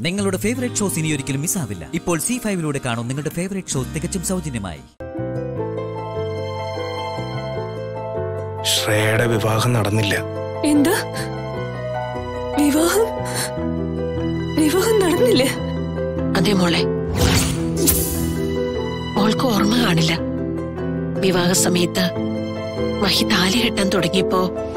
നിങ്ങളുടെ favourite shows ഇനി ഒരിക്കലും മിസ്സാവില്ല ഇപ്പോൾ സി ഫൈവിലൂടെ കാണും നിങ്ങളുടെ ഫേവറേറ്റ് ഷോ തികച്ചും സൗജന്യമായി ശ്രേയയുടെ വിവാഹം നടന്നില്ല എന്താ വിവാഹം വിവാഹം നടന്നില്ലേ അതെ മോളെ മോൾക്ക് ഓർമ്മ കാണില്ല വിവാഹ സമയത്ത് മഹി താലി കെട്ടാൻ തുടങ്ങിയപ്പോ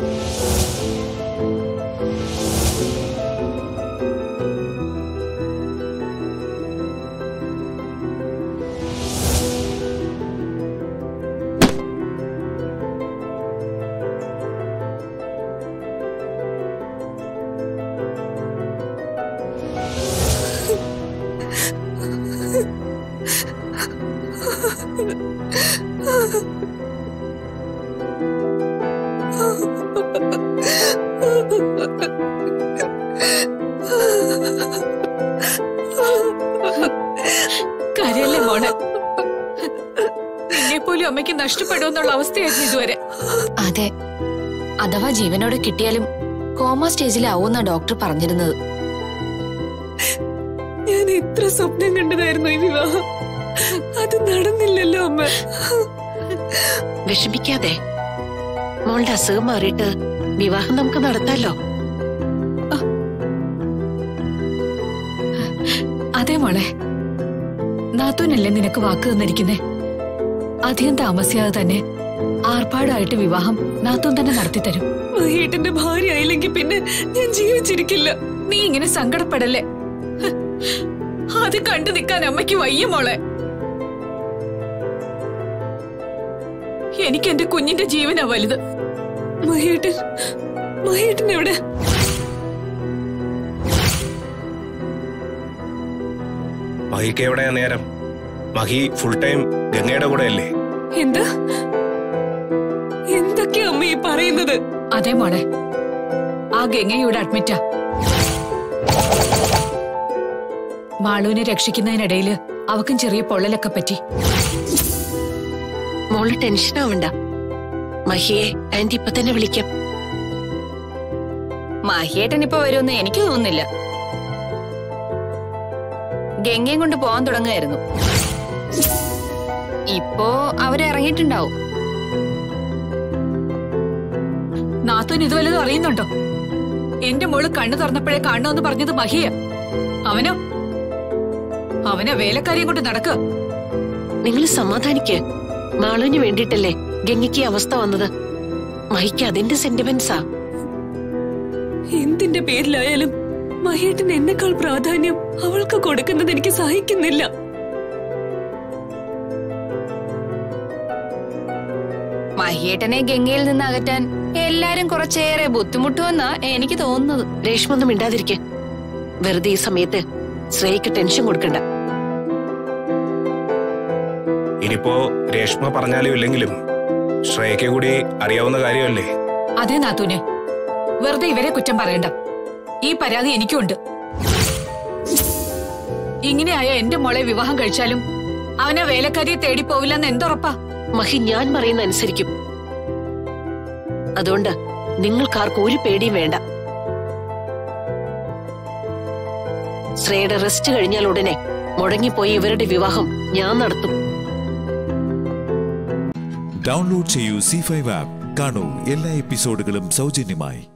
കരയല്ലേ മോളെ നിന്നെ പോലും അമ്മയ്ക്ക് നഷ്ടപ്പെടുമെന്നുള്ള അവസ്ഥയായിരുന്നു ഇതുവരെ അതെ അഥവാ ജീവനോടെ കിട്ടിയാലും കോമ സ്റ്റേജിലാവൂന്നാ ഡോക്ടർ പറഞ്ഞിരുന്നത് ഞാൻ എത്ര സ്വപ്നം കണ്ടതായിരുന്നു ഈ വിവാഹം അത് നടന്നില്ലല്ലോ അമ്മ വിഷമിക്കാതെ മോളുടെ അസുഖം മാറിയിട്ട് വിവാഹം നമുക്ക് നടത്താലോ അതെ മോളെ നാത്തൂനല്ലേ നിനക്ക് വാക്ക് തന്നിരിക്കുന്നേ അധികം താമസിയാതെ തന്നെ ആർപ്പാടായിട്ട് വിവാഹം നാത്തൂൻ തന്നെ നടത്തിത്തരും മഹേട്ടന്റെ ഭാര്യ ആയില്ലെങ്കിൽ പിന്നെ ഞാൻ ജീവിച്ചിരിക്കില്ല നീ ഇങ്ങനെ സങ്കടപ്പെടല്ലേ ഹ്, അത് കണ്ടു നിൽക്കാൻ അമ്മയ്ക്ക് വയ്യ മോളെ എനിക്ക് എന്റെ കുഞ്ഞിന്റെ ജീവനാ വലുത് മഹേട്ടൻ മഹേട്ടൻ എവിടെ മഹിക്ക് എവിടെയാ നേരം മഹി ഫുൾ ടൈം ഗംഗയുടെ കൂടെ അല്ലേ എന്താ എന്തൊക്കെയാ അമ്മ ഈ പറയുന്നത് അതെ മോളെ ആ ഗംഗയുടെ അഡ്മിറ്റാ മാളുവിനെ രക്ഷിക്കുന്നതിനിടയില് അവക്കും ചെറിയ പൊള്ളലൊക്കെ പറ്റി മോള് ടെൻഷൻ ആവണ്ട മഹിയെ ആന്റി ഇപ്പൊ തന്നെ വിളിക്കാം മഹിയേട്ടൻ ഇപ്പൊ വരുമെന്ന് എനിക്ക് തോന്നുന്നില്ല ഗംഗയും കൊണ്ട് പോവാൻ തുടങ്ങുമായിരുന്നു ഇപ്പോ അവരിറങ്ങിയിട്ടുണ്ടാവും നാത്തൂൻ ഇത് വല്ലതും അറിയുന്നുണ്ടോ എന്റെ മോള് കണ്ണു തുറന്നപ്പോഴേ കാണണമെന്ന് പറഞ്ഞത് മഹിയ അവനോ അവനെ വേലക്കാരിയെ കൊണ്ട് നടക്കുക നിങ്ങൾ സമാധാനിക്ക് മാളുവിന് വേണ്ടിയിട്ടല്ലേ ഗംഗയ്ക്ക് ഈ അവസ്ഥ വന്നത് മഹിക്ക് അതിന്റെ സെന്റിമെന്റ്സാ എന്തിന്റെ പേരിലായാലും മഹേട്ടന് എന്നെക്കാൾ പ്രാധാന്യം അവൾക്ക് കൊടുക്കുന്നത് എനിക്ക് സഹിക്കുന്നില്ല മഹിയേട്ടനെ ഗംഗയിൽ നിന്ന് അകറ്റാൻ എല്ലാരും കുറച്ചേറെ ബുദ്ധിമുട്ടുമെന്നാ എനിക്ക് തോന്നുന്നത് രേഷ്മ ഒന്നും മിണ്ടാതിരിക്കെ വെറുതെ ഈ സമയത്ത് ശ്രേയക്ക് ടെൻഷൻ കൊടുക്കണ്ട ഇനിയിപ്പോ രേഷ്മ പറഞ്ഞാലും ഇല്ലെങ്കിലും ശ്രേയയ്ക്ക് കൂടി അറിയാവുന്ന കാര്യമല്ലേ അതെ നാത്തൂനെ വെറുതെ ഇവരെ കുറ്റം പറയണ്ട ഈ പരാതി എനിക്കുണ്ട് ഇങ്ങനെയായ എന്റെ മോളെ വിവാഹം കഴിച്ചാലും അവനെ വേലക്കാരിയെ തേടി പോവില്ലെന്ന് എന്തുറപ്പാ മഹി ഞാൻ പറയുന്ന അനുസരിക്കും അതുകൊണ്ട് നിങ്ങൾക്കാർക്കും ഒരു പേടിയും വേണ്ട ശ്രേയയുടെ റെസ്റ്റ് കഴിഞ്ഞാൽ ഉടനെ മുടങ്ങിപ്പോയി ഇവരുടെ വിവാഹം ഞാൻ നടത്തും ഡൗൺലോഡ് ചെയ്യൂ സി ഫൈവ് ആപ്പ് കാണൂ എല്ലാ എപ്പിസോഡുകളും സൗജന്യമായി